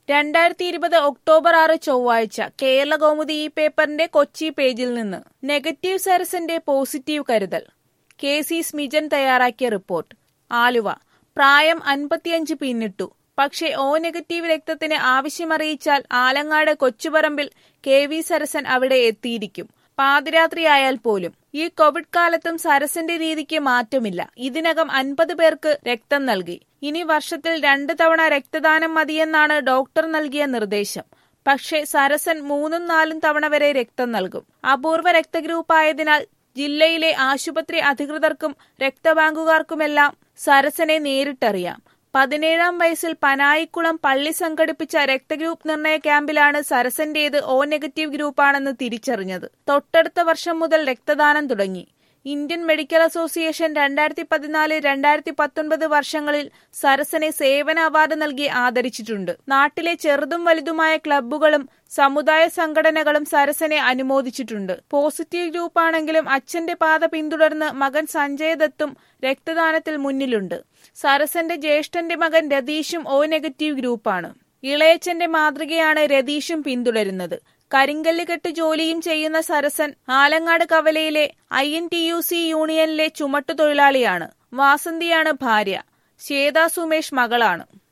രണ്ടായിരത്തി ഇരുപത് ഒക്ടോബർ ആറ് ചൊവ്വാഴ്ച കേരള കൗമുദി ഈ പേപ്പറിന്റെ കൊച്ചി പേജിൽ നിന്ന് നെഗറ്റീവ് സരസന്റെ പോസിറ്റീവ് കരുതൽ കെ സി സ്മിജൻ തയ്യാറാക്കിയ റിപ്പോർട്ട് ആലുവ പ്രായം അൻപത്തിയഞ്ച് പിന്നിട്ടു പക്ഷേ ഒ നെഗറ്റീവ് രക്തത്തിന് ആവശ്യമറിയിച്ചാൽ ആലങ്ങാട് കൊച്ചുപറമ്പിൽ കെ വി സരസൻ അവിടെ എത്തിയിരിക്കും പാതിരാത്രിയായാൽ പോലും ഈ കോവിഡ് കാലത്തും സരസന്റെ രീതിക്ക് മാറ്റമില്ല ഇതിനകം അൻപത് പേർക്ക് രക്തം നൽകി ഇനി വർഷത്തിൽ രണ്ട് തവണ രക്തദാനം മതിയെന്നാണ് ഡോക്ടർ നൽകിയ നിർദ്ദേശം പക്ഷേ സരസൻ മൂന്നും നാലും തവണ വരെ രക്തം നൽകും അപൂർവ രക്തഗ്രൂപ്പായതിനാൽ ജില്ലയിലെ ആശുപത്രി അധികൃതർക്കും രക്തബാങ്കുകാർക്കുമെല്ലാം സരസനെ നേരിട്ടറിയാം പതിനേഴാം വയസ്സിൽ പനായിക്കുളം പള്ളി സംഘടിപ്പിച്ച രക്തഗ്രൂപ്പ് നിർണയ ക്യാമ്പിലാണ് സരസന്റേത് ഒ നെഗറ്റീവ് ഗ്രൂപ്പാണെന്ന് തിരിച്ചറിഞ്ഞത് തൊട്ടടുത്ത വർഷം മുതൽ രക്തദാനം തുടങ്ങി ഇന്ത്യൻ മെഡിക്കൽ അസോസിയേഷൻ രണ്ടായിരത്തി പതിനാല് രണ്ടായിരത്തി പത്തൊൻപത് വർഷങ്ങളിൽ സരസനെ സേവന അവാർഡ് നൽകി ആദരിച്ചിട്ടുണ്ട് നാട്ടിലെ ചെറുതും വലുതുമായ ക്ലബ്ബുകളും സമുദായ സംഘടനകളും സരസനെ അനുമോദിച്ചിട്ടുണ്ട് പോസിറ്റീവ് ഗ്രൂപ്പാണെങ്കിലും അച്ഛന്റെ പാത പിന്തുടർന്ന് മകൻ സഞ്ജയ് ദത്തും രക്തദാനത്തിൽ മുന്നിലുണ്ട് സരസന്റെ ജ്യേഷ്ഠന്റെ മകൻ രതീഷും ഒ നെഗറ്റീവ് ഗ്രൂപ്പാണ് ഇളയച്ചന്റെ മാതൃകയാണ് രതീഷും പിന്തുടരുന്നത് കരിങ്കല്ല് കെട്ട് ജോലിയും ചെയ്യുന്ന സരസൻ ആലങ്ങാട് കവലയിലെ I N T U C യൂണിയനിലെ ചുമട്ടുതൊഴിലാളിയാണ് വാസന്തിയാണ് ഭാര്യ ശ്വേത സുമേഷ് മകളാണ്